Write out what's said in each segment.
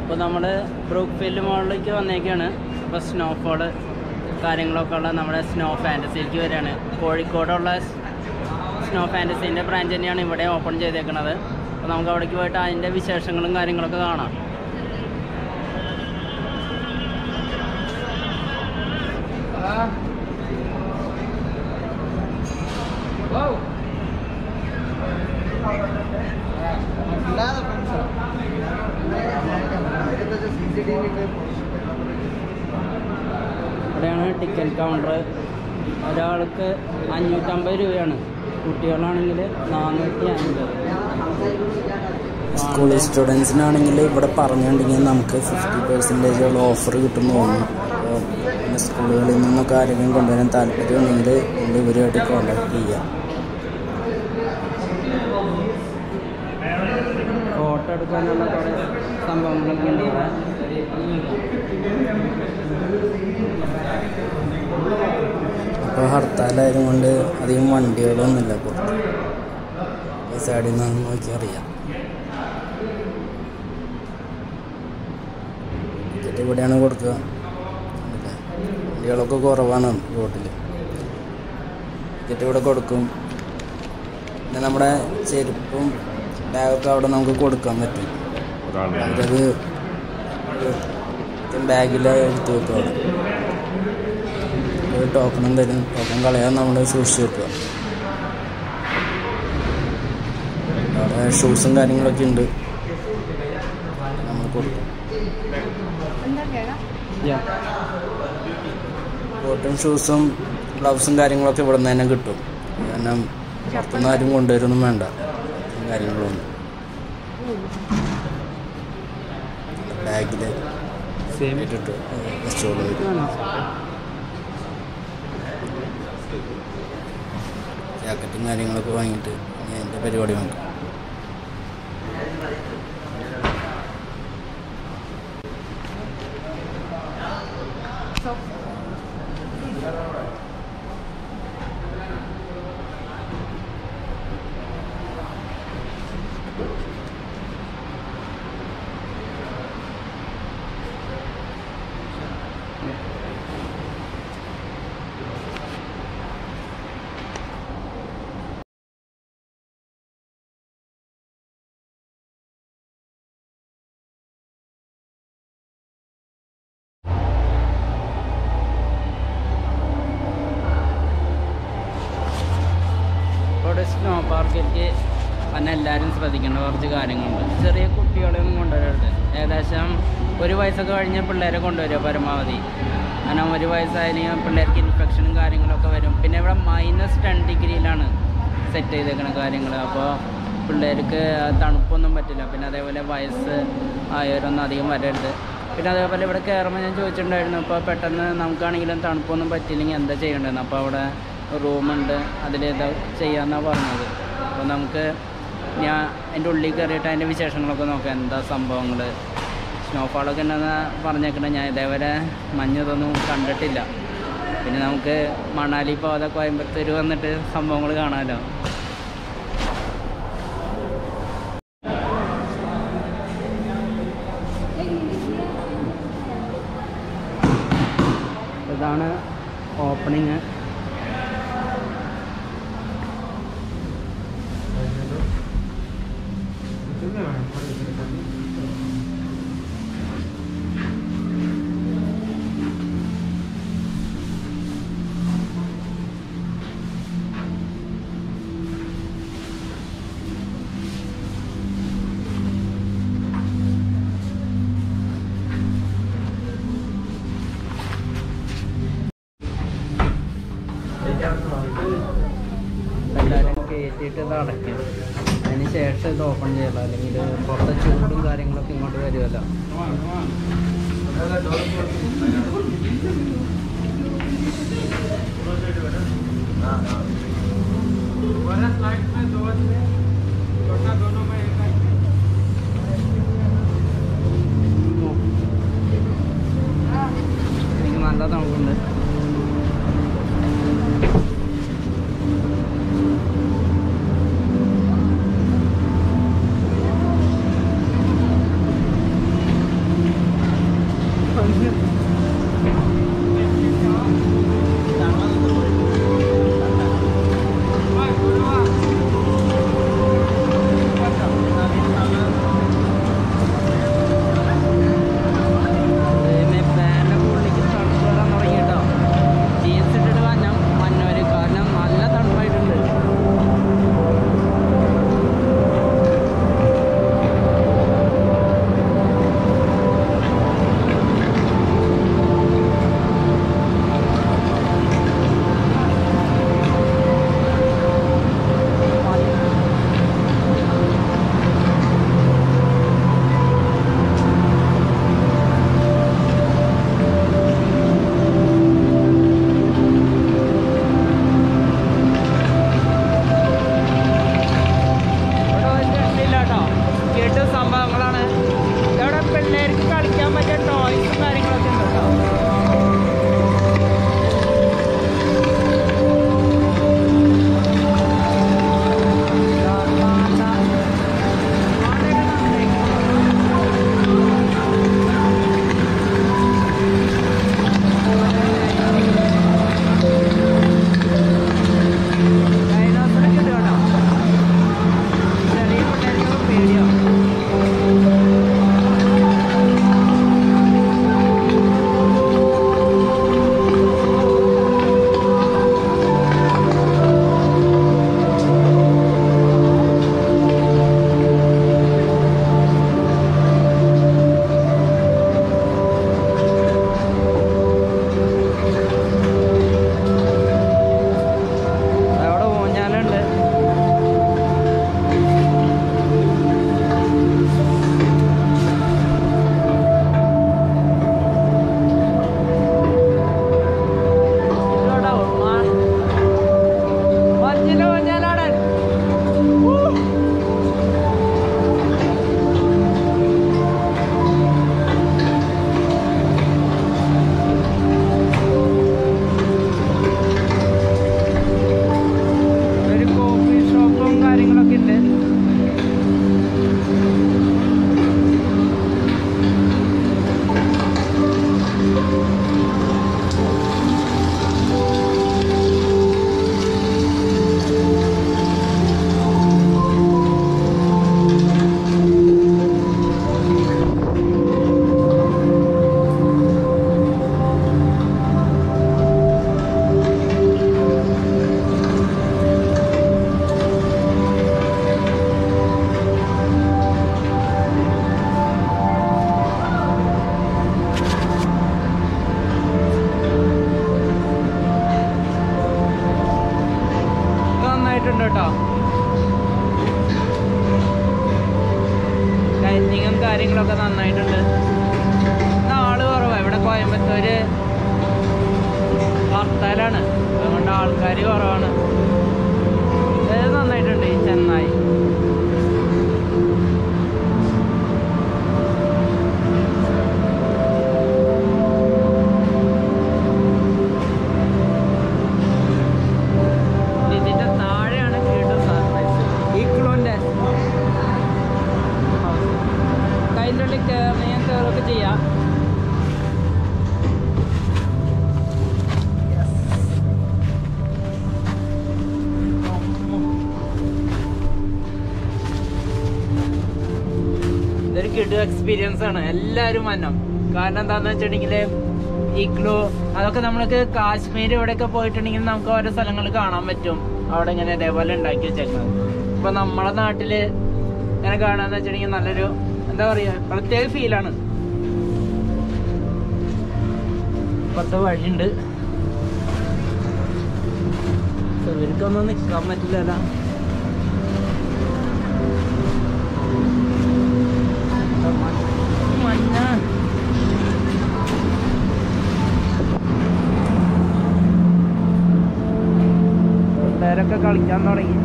അപ്പോൾ നമ്മൾ ബ്രൂക്ക്ഫീൽഡ് മോളിലേക്ക് വന്നേക്കാണ് ഇപ്പോൾ സ്നോഫോള് കാര്യങ്ങളൊക്കെ ഉള്ള നമ്മുടെ സ്നോ ഫാൻറ്റസിയിലേക്ക് വരികയാണ് കോഴിക്കോടുള്ള സ്നോ ഫാൻറ്റസീൻ്റെ ബ്രാഞ്ച് തന്നെയാണ് ഇവിടെ ഓപ്പൺ ചെയ്തേക്കുന്നത് അപ്പോൾ നമുക്ക് അവിടേക്ക് പോയിട്ട് അതിൻ്റെ വിശേഷങ്ങളും കാര്യങ്ങളൊക്കെ കാണാം ഇവിടെയാണ് ടിക്കറ്റ് കൗണ്ടർ ഒരാൾക്ക് അഞ്ഞൂറ്റമ്പത് രൂപയാണ് കുട്ടികളാണെങ്കിൽ നാനൂറ്റി അൻപത് സ്കൂൾ സ്റ്റുഡൻസിനാണെങ്കിൽ ഇവിടെ പറഞ്ഞിട്ടുണ്ടെങ്കിൽ നമുക്ക് ഫിഫ്റ്റി പെർസെൻറ്റേജുള്ള ഓഫർ കിട്ടുമെന്ന് തോന്നുന്നു അപ്പോൾ പിന്നെ സ്കൂളുകളിൽ നിന്നൊക്കെ ആരെങ്കിലും കൊണ്ടുവരാൻ താല്പര്യമുണ്ടെങ്കിൽ ഇതിൽ ഇവരുമായിട്ട് കോൺടാക്ട് ചെയ്യാം ഫോട്ടോ എടുക്കാനുള്ള കുറേ സംഭവങ്ങളൊക്കെ ഉണ്ട് ഇവിടെ അപ്പോൾ ഹർത്താലായതുകൊണ്ട് അധികം വണ്ടികളൊന്നുമില്ല പുറത്ത് ഈ സൈഡിൽ നിന്ന് നോക്കി അറിയാം ടിക്കറ്റ് ഇവിടെയാണ് കൊടുക്കുക കണ്ടില്ലേ? വണ്ടികളൊക്കെ കുറവാണ് റോട്ടിൽ ടിക്കറ്റ് ഇവിടെ കൊടുക്കും പിന്നെ നമ്മുടെ ചെരുപ്പും ബാഗൊക്കെ അവിടെ നമുക്ക് കൊടുക്കാൻ പറ്റും അവരത് ബാഗിൽ എടുത്ത് വെക്കും അവിടെ ഒരു ടോക്കണും തരും ടോക്കൺ കളയാൻ നമ്മൾ സൂക്ഷിച്ച് വെക്കുക അവിടെ ഷൂസും കാര്യങ്ങളൊക്കെ ഉണ്ട് നമ്മൾ കൊടുക്കും Yeah. കോട്ടും ഷൂസും ഗ്ലൗസും കാര്യങ്ങളൊക്കെ ഇവിടെ നിന്ന് തന്നെ കിട്ടും കാരണം പുറത്തുനിന്ന് ആരും കൊണ്ടുവരൊന്നും വേണ്ട ഗ്ലൗസും കാര്യങ്ങളൊന്നും ബാഗിൽ ഇട്ടിട്ട് വെച്ചോളൂ ജാക്കറ്റും കാര്യങ്ങളൊക്കെ വാങ്ങിയിട്ട് ഞാൻ എൻ്റെ പരിപാടി നോക്കാം ഇവിടെ സ്നോ പാർക്കിലേക്ക് തന്നെ എല്ലാവരും ശ്രദ്ധിക്കേണ്ട കുറച്ച് കാര്യങ്ങളുണ്ട് ചെറിയ കുട്ടികളെയൊന്നും കൊണ്ടുവരരുത് ഏകദേശം ഒരു വയസ്സൊക്കെ കഴിഞ്ഞ പിള്ളേരെ കൊണ്ടുവരിക പരമാവധി കാരണം ഒരു വയസ്സായാലും പിള്ളേർക്ക് ഇൻഫെക്ഷനും കാര്യങ്ങളൊക്കെ വരും പിന്നെ ഇവിടെ മൈനസ് ടെൻ ഡിഗ്രിയിലാണ് സെറ്റ് ചെയ്തേക്കുന്ന കാര്യങ്ങൾ അപ്പോൾ പിള്ളേർക്ക് തണുപ്പൊന്നും പറ്റില്ല പിന്നെ അതേപോലെ വയസ്സ് ആയവരൊന്നും അധികം വരരുത് പിന്നെ അതേപോലെ ഇവിടെ കയറുമ്പോൾ ഞാൻ ചോദിച്ചിട്ടുണ്ടായിരുന്നു ഇപ്പോൾ പെട്ടെന്ന് നമുക്കാണെങ്കിലും തണുപ്പൊന്നും പറ്റില്ലെങ്കിൽ എന്താ ചെയ്യേണ്ടതെന്ന് അപ്പോൾ അവിടെ റൂമുണ്ട് അതിൽ ഇതാ ചെയ്യാമെന്നാണ് പറഞ്ഞത് അപ്പോൾ നമുക്ക് ഞാൻ എൻ്റെ ഉള്ളിൽ കയറിയിട്ട് അതിൻ്റെ വിശേഷങ്ങളൊക്കെ നോക്കാം എന്താ സംഭവങ്ങൾ സ്നോഫാളൊക്കെ ഉണ്ടെന്ന് പറഞ്ഞേക്കണേ ഞാൻ ഇതേവരെ മഞ്ഞ് ഇതൊന്നും കണ്ടിട്ടില്ല പിന്നെ നമുക്ക് മണാലി പോകാതെ കോയമ്പത്തൂർ വന്നിട്ട് സംഭവങ്ങൾ കാണാമല്ലോ ഇതാണ് ഓപ്പണിങ് എല്ലാവരും കയറ്റിയിട്ട് ഇത് അടയ്ക്കും അതിന് ശേഷം ഇത് ഓപ്പൺ ചെയ്യല അല്ലെങ്കിൽ പുറത്തെ ചൂടും കാര്യങ്ങളൊക്കെ ഇങ്ങോട്ട് വരുമല്ലോ എനിക്ക് നല്ല തണുപ്പുണ്ട് കാര്യങ്ങളൊക്കെ നന്നായിട്ടുണ്ട് ഇന്ന് ആള് കുറവാണ് ഇവിടെ കോയമ്പത്തൂര് ഹർത്താലാണ് അതുകൊണ്ട് ആൾക്കാർ കുറവാണ് ഇത് നന്നായിട്ടുണ്ട് ഈ ചെന്നായി ഇതിന്റെ താഴെയാണ് വീണ്ടും സർപ്രൈസ് ഈക്ലോന്റെ കൈൻ്റെ ഉള്ളിൽ കയറി ഞാൻ കയറൊക്കെ ചെയ്യാം ഇതൊരു കിടു എക്സ്പീരിയൻസ് ആണ് എല്ലാവരും മന്നം കാരണം എന്താന്ന് വെച്ചിട്ടുണ്ടെങ്കിൽ ഇഗ്ലു അതൊക്കെ നമ്മൾക്ക് കാശ്മീർ ഇവിടെയൊക്കെ പോയിട്ടുണ്ടെങ്കിൽ നമുക്ക് ഓരോ സ്ഥലങ്ങൾ കാണാൻ പറ്റും അവിടെ ഇങ്ങനെ ഇതേപോലെ ഉണ്ടാക്കി വെച്ചേക്കുന്നത് ഇപ്പൊ നമ്മളെ നാട്ടില് ഇങ്ങനെ കാണാന്ന് വെച്ചിട്ടുണ്ടെങ്കിൽ നല്ലൊരു എന്താ പറയാ പ്രത്യേക ഫീലാണ് ഇപ്പത്തെ വഴിയുണ്ട് ഇവർക്കൊന്നും നിക്കാൻ പറ്റില്ലല്ലോ മഞ്ഞ പിള്ളേരൊക്കെ കളിക്കാൻ തുടങ്ങി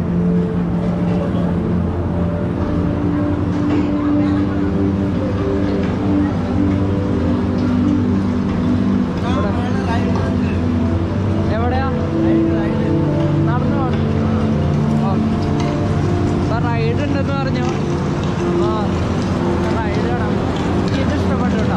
എവിടെയാ നടന്നു റൈഡ് ഉണ്ടെന്ന് പറഞ്ഞു അപ്പൊ റൈഡ് കാണാം എനിക്ക് ഇത് ഇഷ്ടപ്പെട്ടു കേട്ടോ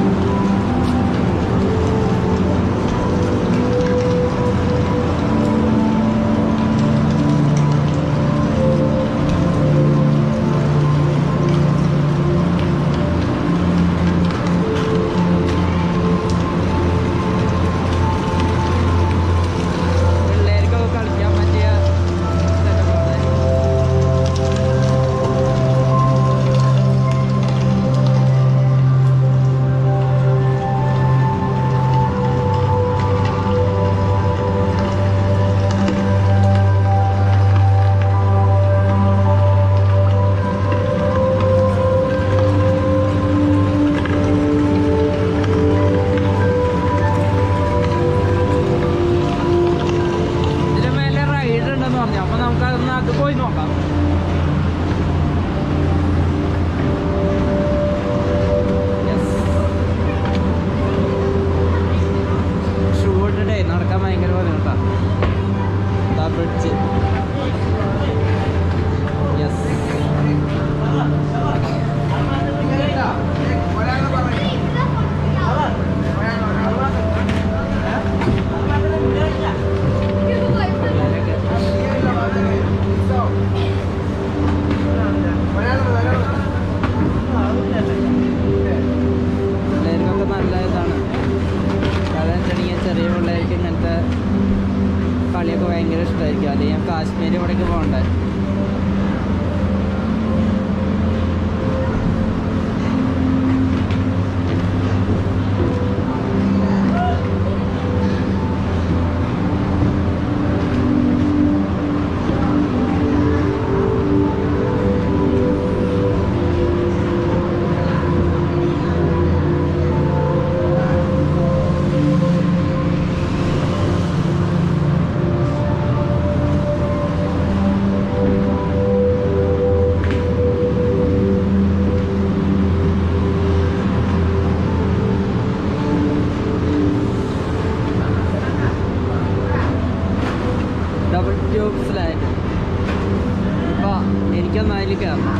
പിള്ളേർക്കൊക്കെ കളിക്കാൻ പറ്റിയ സ്ഥലമാണ് ഇതിന് മേലെ റൈഡ് ഉണ്ടെന്ന് പറഞ്ഞു അപ്പൊ നമുക്ക് അതൊന്ന് അത് പോയി നോക്കാം ഷൂ ഇട്ടിട്ടേ നടക്കാൻ ഭയങ്കര ബുദ്ധിമുട്ടാ ദാ ബ്രിഡ്ജ് യെസ് പിള്ളേർക്കൊക്കെ നല്ല ഇതാണ് അതെന്ന് വെച്ചിട്ടുണ്ടെങ്കിൽ ചെറിയ പിള്ളേർക്ക് ഇങ്ങനത്തെ കളിയൊക്കെ ഭയങ്കര ഇഷ്ടമായിരിക്കും അല്ലെങ്കിൽ ഞാൻ കാശ്മീർ ഇവിടേക്ക് പോകണ്ടേ ഡബിൾ ട്യൂബ്സിലായിട്ട് അപ്പോൾ എനിക്കൊന്ന് അതിൽ കയറണം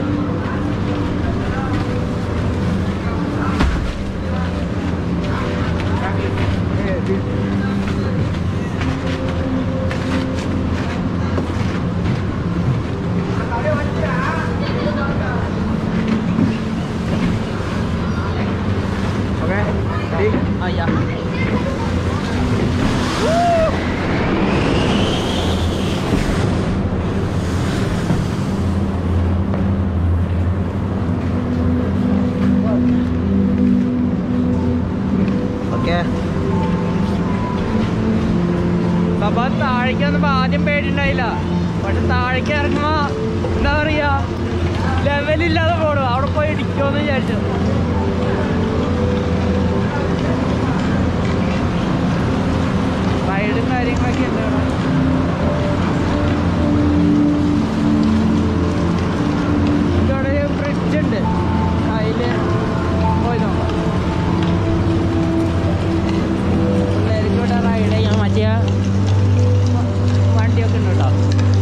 Okay, ready? ആ യാ Okay. അപ്പൊ താഴേക്ക് വന്നപ്പോ ആദ്യം പേടിണ്ടായില്ല പക്ഷെ താഴേക്ക് ഇറങ്ങുമ്പോ എന്താ പറയാ ലെവലില്ലാതെ പോടും അവിടെ പോയി ഇടിക്കുമെന്ന് മേടിച്ചു റൈഡും കാര്യങ്ങളൊക്കെ ഉണ്ട് ഇവിടെ ഇവിടെ ഒരു ബ്രിഡ്ജ് ഉണ്ട് അതിൽ പോയി നോക്കാം പിള്ളേർക്ക് ഇവിടെ റൈഡ് ചെയ്യാൻ പറ്റിയ വണ്ടിയൊക്കെ ഉണ്ട് കേട്ടോ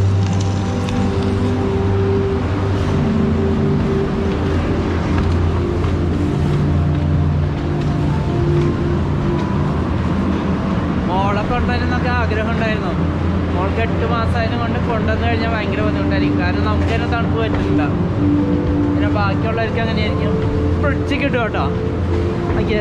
മോളെ കൊണ്ടുവരുന്നൊക്കെ ആഗ്രഹം ഉണ്ടായിരുന്നു മോൾക്ക് എട്ട് മാസമായതിനെ കൊണ്ട് കൊണ്ടുവന്ന് കഴിഞ്ഞാൽ ഭയങ്കര ബുദ്ധിമുട്ടായിരിക്കും കാരണം നമുക്ക് തന്നെ തണുപ്പ് പറ്റില്ല പിന്നെ ബാക്കിയുള്ളവർക്ക് അങ്ങനെയായിരിക്കും ഫ്രിഡ്ജ് കിട്ടും കേട്ടോ ഓക്കെ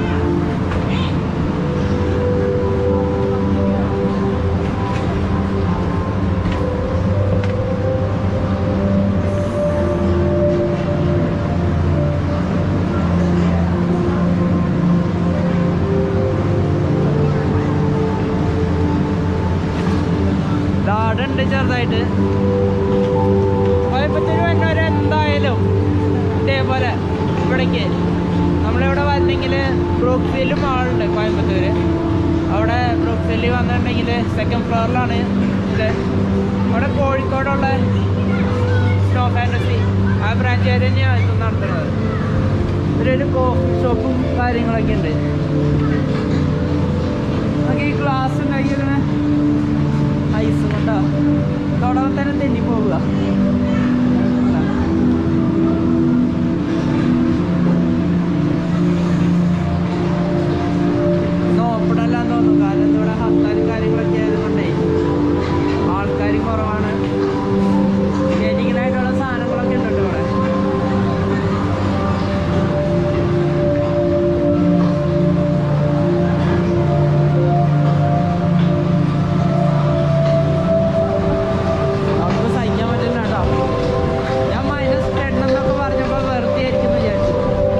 ഗാർഡൻ ചെറുതായിട്ട് കോയമ്പത്തൂർ വരുന്നവർ എന്തായാലും ഇതേപോലെ ഇവിടേക്ക് നമ്മളിവിടെ വരണമെങ്കിൽ ബ്രൂക്ക്ഫീൽഡ് മാളുണ്ട് കോയമ്പത്തൂർ അവിടെ ബ്രൂക്ക്ഫീൽഡിൽ വന്നിട്ടുണ്ടെങ്കിൽ സെക്കൻഡ് ഫ്ലോറിലാണ് ഇത് അവിടെ കോഴിക്കോടുള്ള സ്നോ ഫാൻറ്റസി ആ ബ്രാഞ്ച് വരെ തന്നെയാണ് ഇത് നടത്തുന്നത് ഇതിലൊരു കോഫി ഷോപ്പും കാര്യങ്ങളൊക്കെ ഉണ്ട് നമുക്ക് ഈ ഗ്ലാസ് ഉണ്ടാക്കിയിരുന്നേ ഐസ് കൊണ്ടാ തുടങ്ങി തന്നെ തെന്നി പോവുക നോപ്പിടല്ലാന്ന് തോന്നുന്നു കാരണം ഇവിടെ ഹത്താലും കാര്യങ്ങളൊക്കെ ആയതുകൊണ്ടേ ആൾക്കാർ കുറവാണ് ജനിക്കലായിട്ടുള്ള സാധനങ്ങളൊക്കെ ഉണ്ട് കേട്ടോ ഇവിടെ നമുക്ക് സഹിക്കാൻ പറ്റില്ല കേട്ടോ ഞാൻ മൈനസ് ടെൻ എന്നൊക്കെ പറഞ്ഞപ്പോൾ വെറുതെ ആയിരിക്കും എന്ന് വിചാരിച്ചു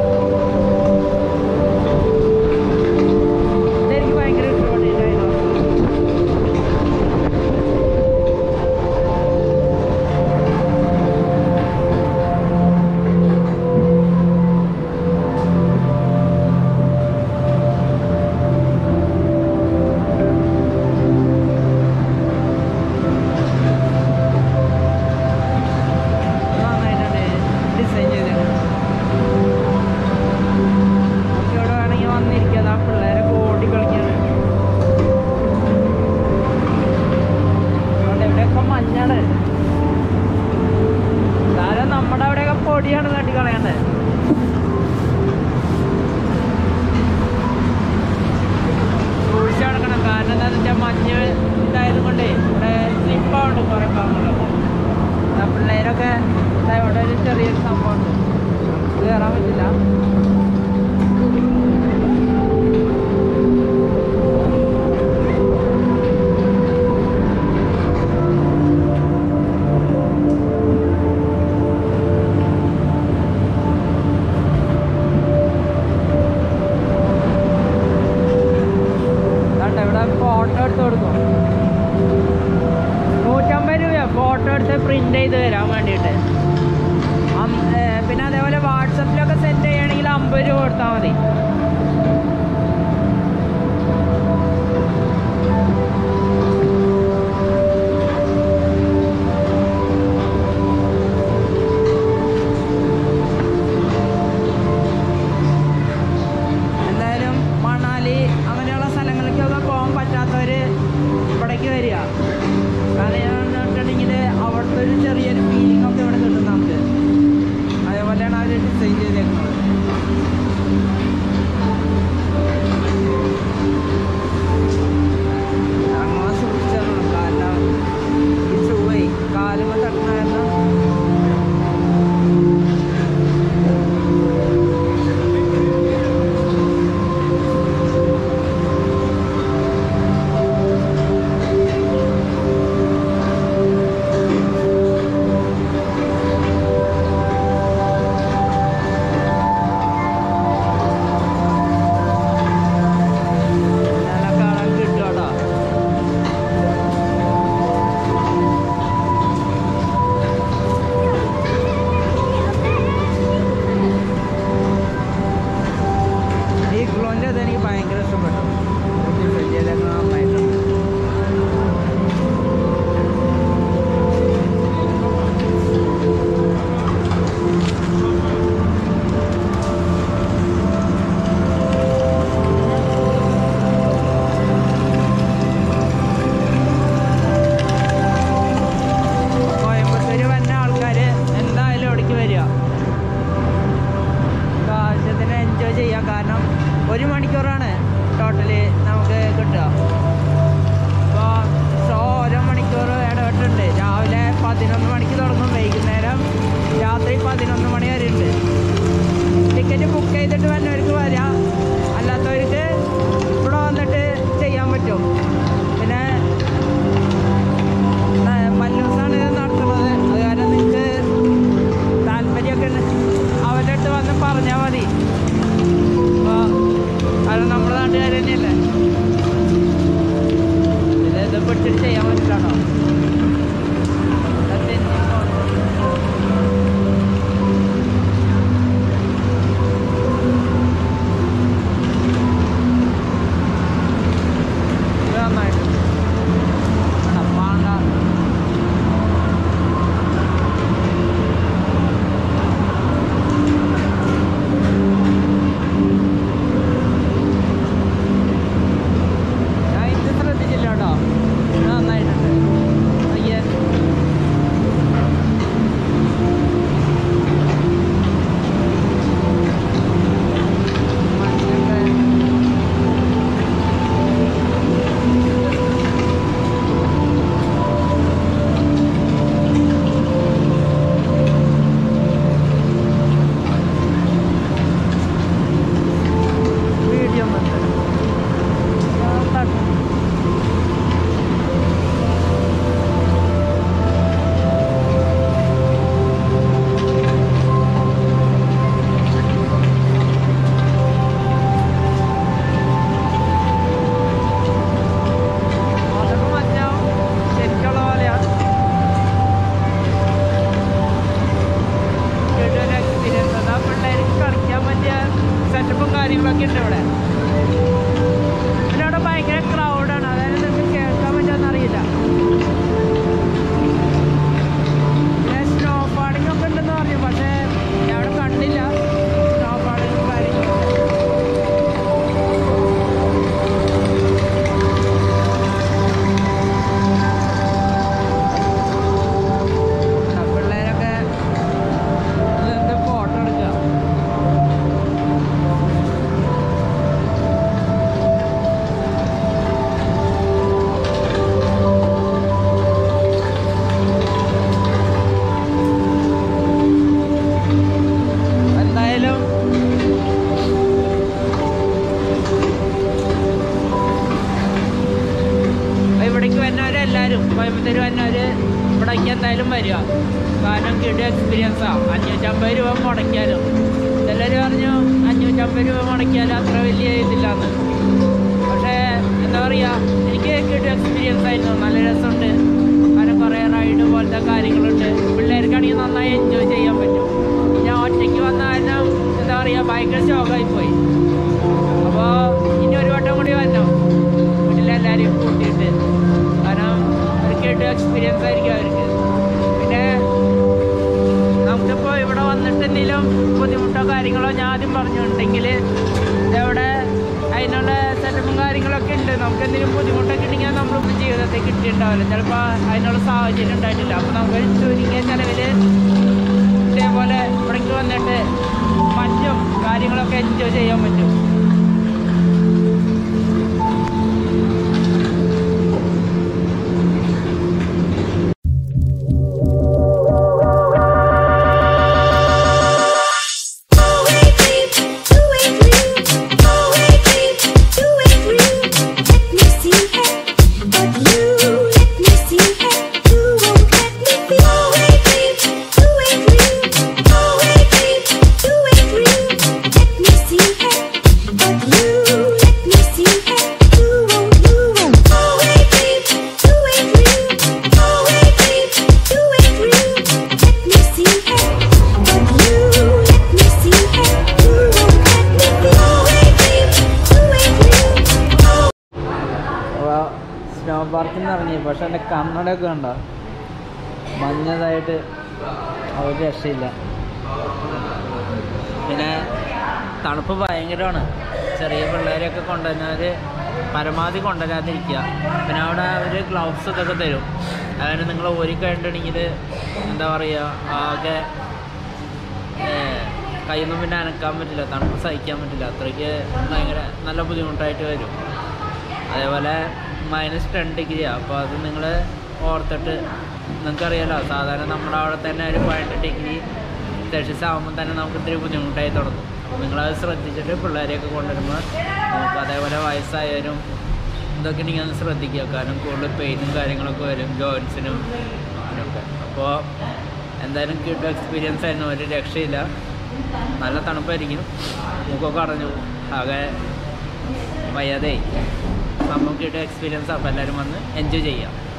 ഇതെനിക്ക് ഭയങ്കര ഇഷ്ടപ്പെട്ടു ഈ ഡൈനോസർ നന്നായിട്ടുണ്ട് ഡിസൈൻ ചെയ്തിട്ടുണ്ട് നമുക്ക് ഇവിടെ വേണമെങ്കിൽ വന്നിരിക്കാം ആ പിള്ളേരൊക്കെ ഓടി കളിക്കാണ് അതുകൊണ്ട് ഇവിടെയൊക്കെ മഞ്ഞാണ് കാരണം നമ്മുടെ അവിടെയൊക്കെ പൊടിയാണ് തട്ടി കളയണ്ടേ സൂക്ഷിച്ച് നടക്കണം കാരണം എന്താണെന്ന് വെച്ചാൽ മഞ്ഞ് ഇതായത് കൊണ്ടേ ഇവിടെ സ്ലിപ്പാവുണ്ട് കുറേ ഭാഗങ്ങളൊക്കെ ആ പിള്ളേരൊക്കെ ദാ ഇവിടെ ഒരു ചെറിയൊരു സംഭവമുണ്ട് ഇത് കയറാൻ പറ്റില്ല ദാണ്ട ഇവിടെ ഫോട്ടോ എടുത്ത് കൊടുക്കും നൂറ്റമ്പത് രൂപ ഫോട്ടോ എടുത്ത് പ്രിന്റ് ചെയ്ത് തരാൻ വേണ്ടിയിട്ട് അം- ഏ, പിന്നെ അതേപോലെ വാട്സപ്പിലൊക്കെ സെൻഡ് ചെയ്യണമെങ്കിൽ അമ്പത് രൂപ കൊടുത്താൽ മതി എന്തായാലും മണാലി അങ്ങനെയുള്ള സ്ഥലങ്ങളിലേക്കൊക്കെ പോകാൻ പറ്റാത്തവർ ഇവിടേക്ക് വരിക കാരണം പറഞ്ഞിട്ടുണ്ടെങ്കിൽ അവിടുത്തെ ഒരു ചെറിയൊരു ഫീലിംഗ് ഒക്കെ ഇവിടെ കിട്ടും നമുക്ക് അതേപോലെയാണ് അവർ ഡിസൈൻ ചെയ്തേക്കുന്നത് കാരണം ഒരു മണിക്കൂറാണ് ടോട്ടലി നമുക്ക് കിട്ടുക അപ്പോൾ ഷോ ഓരോ മണിക്കൂർ ഇടവിട്ടുണ്ട് രാവിലെ പതിനൊന്ന് മണിക്ക് തുടങ്ങും വൈകുന്നേരം രാത്രി പതിനൊന്ന് മണി വരെ ഉണ്ട് ടിക്കറ്റ് ബുക്ക് ചെയ്തിട്ട് വന്നവർക്ക് വരാം അല്ലാത്തവർക്ക് ഇവിടെ വന്നിട്ട് ചെയ്യാൻ പറ്റും പിന്നെ ന- മല്ലൂസാണ് ഇത് നടത്തുന്നത് അത് കാരണം നിങ്ങൾക്ക് താല്പര്യമൊക്കെ ഉണ്ട് അവരുടെ അടുത്ത് വന്ന് പറഞ്ഞാൽ മതി അപ്പോൾ അത് നമ്മുടെ നാട്ടുകാർ തന്നെയല്ലേ ഇത് ഇത് പിടിച്ചിട്ട് ചെയ്യാൻ പറ്റില്ലാണോ നന്നായിട്ട് പാണ്ട ഞാൻ ഇത് ശ്രദ്ധിച്ചില്ല കേട്ടോ ഇത് നന്നായിട്ടുണ്ട് അയ്യേ മഞ്ഞൊക്കെ വീഡിയോ വന്നിട്ട് അതൊക്കെ മഞ്ഞാവും ശരിക്കുള്ള പോലെയാണ് ഒരു എക്സ്പീരിയൻസ് അതാ പിള്ളേർക്ക് കളിക്കാൻ പറ്റിയ സെറ്റപ്പും കാര്യങ്ങളൊക്കെ ഉണ്ട് ഇവിടെ പിന്നെ അവിടെ ഭയങ്കര ക്രൗഡാണ് അതായത് നിങ്ങൾക്ക് കേൾക്കാൻ പറ്റുമെന്ന് അറിയില്ല പിന്നെ സ്നോ ഫാളിംഗ് ഒക്കെ ഉണ്ടെന്ന് പറഞ്ഞു പക്ഷേ ഞാൻ അവിടെ കണ്ടില്ല സ്നോ ഫാളിങ്ങും കാര്യങ്ങളൊക്കെ ആ പിള്ളേരൊക്കെ നിന്ന് ഫോട്ടോ എടുക്കുക എന്തായാലും ഇവിടേക്ക് വരുന്നവരെല്ലാവരും കോയമ്പത്തൂർ വരുന്നവർ ഇവിടേക്ക് എന്തായാലും വരിക കാരണം കിട്ടിയ എക്സ്പീരിയൻസാണ് അഞ്ഞൂറ്റമ്പത് രൂപ മുടക്കിയാലും ചിലർ പറഞ്ഞു അഞ്ഞൂറ്റമ്പത് രൂപ മുടക്കിയാലും അത്ര വലിയ ഇതില്ലാന്ന് പക്ഷേ എന്താ പറയുക എനിക്ക് കിട്ടിയ എക്സ്പീരിയൻസ് ആയിരുന്നു നല്ല രസമുണ്ട് കാരണം കുറേ റൈഡ് പോലത്തെ കാര്യങ്ങളുണ്ട് പിള്ളേർക്കാണെങ്കിൽ നന്നായി എൻജോയ് ചെയ്യാൻ പറ്റും ഞാൻ ഒറ്റയ്ക്ക് വന്ന കാരണം എന്താ പറയുക ഭയങ്കര ശോകമായി പോയി അപ്പോൾ ഇനി ഒരു വട്ടം കൂടി വരണം വീട്ടിലെല്ലാവരെയും കൂട്ടിയിട്ട് കാരണം ഒരു കേട്ട് എക്സ്പീരിയൻസ് ആയിരിക്കും അവർക്ക് പിന്നെ നമുക്കിപ്പോൾ ഇവിടെ വന്നിട്ട് എന്തെങ്കിലും ബുദ്ധിമുട്ടോ കാര്യങ്ങളോ ഞാൻ ആദ്യം പറഞ്ഞിട്ടുണ്ടെങ്കിൽ ഇവിടെ അതിനുള്ള സെറ്റപ്പും കാര്യങ്ങളൊക്കെ ഉണ്ട് നമുക്ക് എന്തെങ്കിലും ബുദ്ധിമുട്ടൊക്കെ ഉണ്ടെങ്കിൽ നമ്മളിപ്പോൾ ജീവിതത്തിൽ കിട്ടിയിട്ടുണ്ടാവില്ല ചിലപ്പോൾ അതിനുള്ള സാഹചര്യം ഉണ്ടായിട്ടില്ല അപ്പോൾ നമുക്ക് ചുരുങ്ങിയ ചിലവിൽ ഇതേപോലെ ഇവിടേക്ക് വന്നിട്ട് മറ്റും കാര്യങ്ങളൊക്കെ എൻജോയ് ചെയ്യാൻ പറ്റും സ്നോ പാർക്കിൽ നിന്ന് ഇറങ്ങി പക്ഷെ എൻ്റെ കണ്ണടയൊക്കെ കണ്ടോ മഞ്ഞതായിട്ട് ഒരു രക്ഷയില്ല പിന്നെ തണുപ്പ് ഭയങ്കരമാണ് ചെറിയ പിള്ളേരെയൊക്കെ കൊണ്ടുവന്നാൽ പരമാവധി കൊണ്ടുവരാതിരിക്കുക പിന്നെ അവിടെ അവർ ഗ്ലൗസ് ഇതൊക്കെ തരും അതായത് നിങ്ങൾ ഒരു കഴിഞ്ഞിട്ടുണ്ടെങ്കിൽ എന്താ പറയുക ആകെ കയ്യൊന്നും പിന്നെ അനക്കാൻ പറ്റില്ല തണുപ്പ് സഹിക്കാൻ പറ്റില്ല അത്രയ്ക്ക് ഭയങ്കര നല്ല ബുദ്ധിമുട്ടായിട്ട് വരും അതേപോലെ മൈനസ് ടെൻ ഡിഗ്രിയാണ് അപ്പോൾ അത് നിങ്ങൾ ഓർത്തിട്ട് നിങ്ങൾക്കറിയാലോ സാധാരണ നമ്മുടെ അവിടെ തന്നെ ഒരു പതിനെട്ട് ഡിഗ്രി സെൽഷ്യസ് ആകുമ്പോൾ തന്നെ നമുക്ക് ഇത്തിരി ബുദ്ധിമുട്ടായി തുടങ്ങും അപ്പോൾ നിങ്ങളത് ശ്രദ്ധിച്ചിട്ട് പിള്ളേരെയൊക്കെ കൊണ്ടുവരുമ്പോൾ നമുക്ക് അതേപോലെ വയസ്സായവരും ഇതൊക്കെ ഉണ്ടെങ്കിൽ ഒന്ന് ശ്രദ്ധിക്കുക കാരണം കൂടുതൽ പെയിനും കാര്യങ്ങളൊക്കെ വരും ജോയിൻസിനും അതിനൊക്കെ അപ്പോൾ എന്തായാലും കിട്ടും എക്സ്പീരിയൻസ് ആയിരുന്നു ഒരു രക്ഷയില്ല നല്ല തണുപ്പായിരിക്കും മൂക്കൊക്കെ അടഞ്ഞു പോകും. ആകെ വയ്യാതെ സംഭവം കിട്ടും എക്സ്പീരിയൻസ് അപ്പോൾ എല്ലാവരും വന്ന് എൻജോയ് ചെയ്യാം